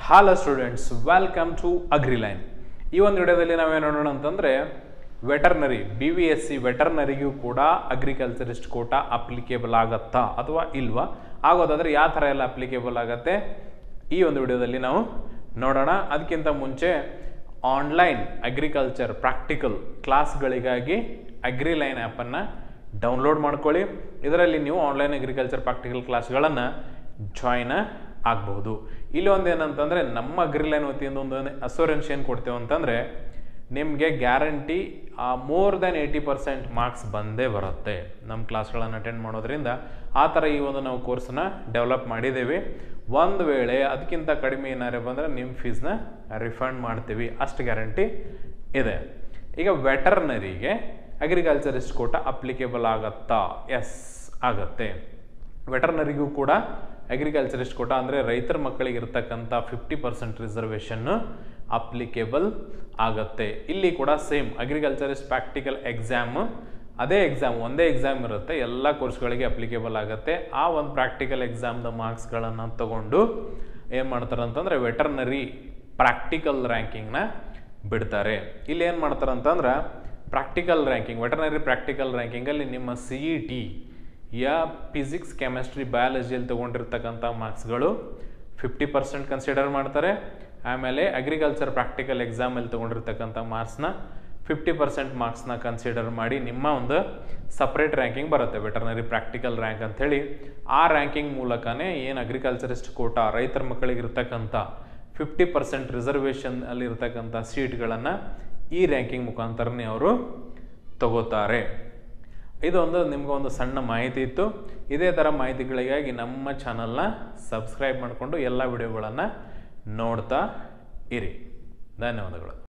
hollow students welcome to Agriline ಈ ಒಂದು ವಿಡಿಯೋದಲ್ಲಿ ನಾವೇನು ನೋಡೋಣ ಅಂತಂದರೆ veterinary B V S C ವೆಟರ್ನರಿಗೂ ಕೂಡ ಅಗ್ರಿಕಲ್ಚರಿಸ್ಟ್ ಕೋಟ ಅಪ್ಲಿಕೇಬಲ್ ಆಗತ್ತಾ ಅಥವಾ ಇಲ್ವಾ ಆಗೋದಾದ್ರೆ ಯಾವ ಥರ ಎಲ್ಲ ಅಪ್ಲಿಕೇಬಲ್ ಆಗತ್ತೆ ಈ ಒಂದು ವಿಡಿಯೋದಲ್ಲಿ ನಾವು ನೋಡೋಣ ಅದಕ್ಕಿಂತ ಮುಂಚೆ ಆನ್ಲೈನ್ ಅಗ್ರಿಕಲ್ಚರ್ ಪ್ರಾಕ್ಟಿಕಲ್ ಕ್ಲಾಸ್ಗಳಿಗಾಗಿ ಅಗ್ರಿಲೈನ್ ಆ್ಯಪನ್ನು ಡೌನ್ಲೋಡ್ ಮಾಡ್ಕೊಳ್ಳಿ ಇದರಲ್ಲಿ ನೀವು ಆನ್ಲೈನ್ ಅಗ್ರಿಕಲ್ಚರ್ ಪ್ರಾಕ್ಟಿಕಲ್ ಕ್ಲಾಸ್ಗಳನ್ನು ಜಾಯ್ನ್ ಆಗಬಹುದು ಇಲ್ಲಿ ಒಂದು ಏನಂತಂದರೆ ನಮ್ಮ ಅಗ್ರಿಲೈನ್ ವತಿಯಿಂದ ಒಂದು ಅಸೂರೆನ್ಸ್ ಏನು ಕೊಡ್ತೇವೆ ಅಂತಂದರೆ ನಿಮಗೆ guarantee more than eighty percent marks ಬಂದೇ ಬರುತ್ತೆ ನಮ್ಮ ಕ್ಲಾಸ್ಗಳನ್ನು ಅಟೆಂಡ್ ಮಾಡೋದ್ರಿಂದ ಆ ಥರ ಈ ಒಂದು ನಾವು ಕೋರ್ಸನ್ನ ಡೆವಲಪ್ ಮಾಡಿದ್ದೇವೆ ಒಂದು ವೇಳೆ ಅದಕ್ಕಿಂತ ಕಡಿಮೆ ಏನಾರು ಬಂದರೆ ನಿಮ್ಮ ಫೀಸ್ನ ರಿಫಂಡ್ ಮಾಡ್ತೀವಿ ಅಷ್ಟು ಗ್ಯಾರಂಟಿ ಇದೆ ಈಗ ವೆಟರ್ನರಿಗೆ ಅಗ್ರಿಕಲ್ಚರಿಸ್ಟ್ ಕೋಟ ಅಪ್ಲಿಕೇಬಲ್ ಆಗತ್ತಾ ಎಸ್ ಆಗತ್ತೆ ವೆಟರ್ನರಿಗೂ ಕೂಡ ಅಗ್ರಿಕಲ್ಚರಿಸ್ಟ್ ಕೋಟ ಅಂದರೆ ರೈತರ ಮಕ್ಕಳಿಗೆ ಇರ್ತಕ್ಕಂಥ ಫಿಫ್ಟಿ ಪರ್ಸೆಂಟ್ ರಿಸರ್ವೇಷನ್ನು ಅಪ್ಲಿಕೇಬಲ್ ಆಗತ್ತೆ ಇಲ್ಲಿ ಕೂಡ ಸೇಮ್ ಅಗ್ರಿಕಲ್ಚರಿಸ್ಟ್ ಪ್ರಾಕ್ಟಿಕಲ್ ಎಕ್ಸಾಮ್ ಅದೇ ಎಕ್ಸಾಮ್ ಒಂದೇ ಎಕ್ಸಾಮ್ ಇರುತ್ತೆ ಎಲ್ಲ ಕೋರ್ಸ್ಗಳಿಗೆ ಅಪ್ಲಿಕೇಬಲ್ ಆಗುತ್ತೆ ಆ ಒಂದು ಪ್ರಾಕ್ಟಿಕಲ್ ಎಕ್ಸಾಮ್ದ ಮಾರ್ಕ್ಸ್ಗಳನ್ನು ತಗೊಂಡು ಏನು ಮಾಡ್ತಾರೆ ಅಂತಂದರೆ ವೆಟರ್ನರಿ ಪ್ರಾಕ್ಟಿಕಲ್ ರ್ಯಾಂಕಿಂಗ್ನ ಬಿಡ್ತಾರೆ ಇಲ್ಲಿ ಏನು ಮಾಡ್ತಾರೆ ಅಂತಂದ್ರೆ ಪ್ರಾಕ್ಟಿಕಲ್ ರ್ಯಾಂಕಿಂಗ್ ವೆಟರ್ನರಿ ಪ್ರಾಕ್ಟಿಕಲ್ ರ್ಯಾಂಕಿಂಗಲ್ಲಿ ನಿಮ್ಮ ಸಿ ಇ ಟಿ ಯಾ ಫಿಸಿಕ್ಸ್ ಕೆಮಿಸ್ಟ್ರಿ ಬಯಾಲಜಿಯಲ್ಲಿ ತೊಗೊಂಡಿರ್ತಕ್ಕಂಥ ಮಾರ್ಕ್ಸ್ಗಳು ಫಿಫ್ಟಿ ಪರ್ಸೆಂಟ್ ಕನ್ಸಿಡರ್ ಮಾಡ್ತಾರೆ ಆಮೇಲೆ ಅಗ್ರಿಕಲ್ಚರ್ ಪ್ರಾಕ್ಟಿಕಲ್ ಎಕ್ಸಾಮಲ್ಲಿ ತೊಗೊಂಡಿರ್ತಕ್ಕಂಥ ಮಾರ್ಕ್ಸ್ನ ಫಿಫ್ಟಿ ಪರ್ಸೆಂಟ್ ಮಾರ್ಕ್ಸ್ನ ಕನ್ಸಿಡರ್ ಮಾಡಿ ನಿಮ್ಮ ಒಂದು ಸಪ್ರೇಟ್ ರ್ಯಾಂಕಿಂಗ್ ಬರುತ್ತೆ ವೆಟರ್ನರಿ ಪ್ರಾಕ್ಟಿಕಲ್ ರ್ಯಾಂಕ್ ಅಂಥೇಳಿ ಆ ರ್ಯಾಂಕಿಂಗ್ ಮೂಲಕನೇ ಏನು ಅಗ್ರಿಕಲ್ಚರಿಸ್ಟ್ ಕೋಟ ರೈತರ ಮಕ್ಕಳಿಗೆ ಇರ್ತಕ್ಕಂಥ ಫಿಫ್ಟಿ ಪರ್ಸೆಂಟ್ ರಿಸರ್ವೇಷನ್ ಅಲ್ಲಿ ಇರ್ತಕ್ಕಂಥ ಸೀಟ್ಗಳನ್ನು ಈ ರ್ಯಾಂಕಿಂಗ್ ಮುಖಾಂತರನೇ ಅವರು ತಗೋತಾರೆ ಇದೊಂದು ನಿಮ್ಗೊಂದು ಸಣ್ಣ ಮಾಹಿತಿ ಇತ್ತು ಇದೇ ಥರ ಮಾಹಿತಿಗಳಿಗಾಗಿ ನಮ್ಮ ಚಾನಲ್ನ ಸಬ್ಸ್ಕ್ರೈಬ್ ಮಾಡಿಕೊಂಡು ಎಲ್ಲ ವಿಡಿಯೋಗಳನ್ನು ನೋಡ್ತಾ ಇರಿ ಧನ್ಯವಾದಗಳು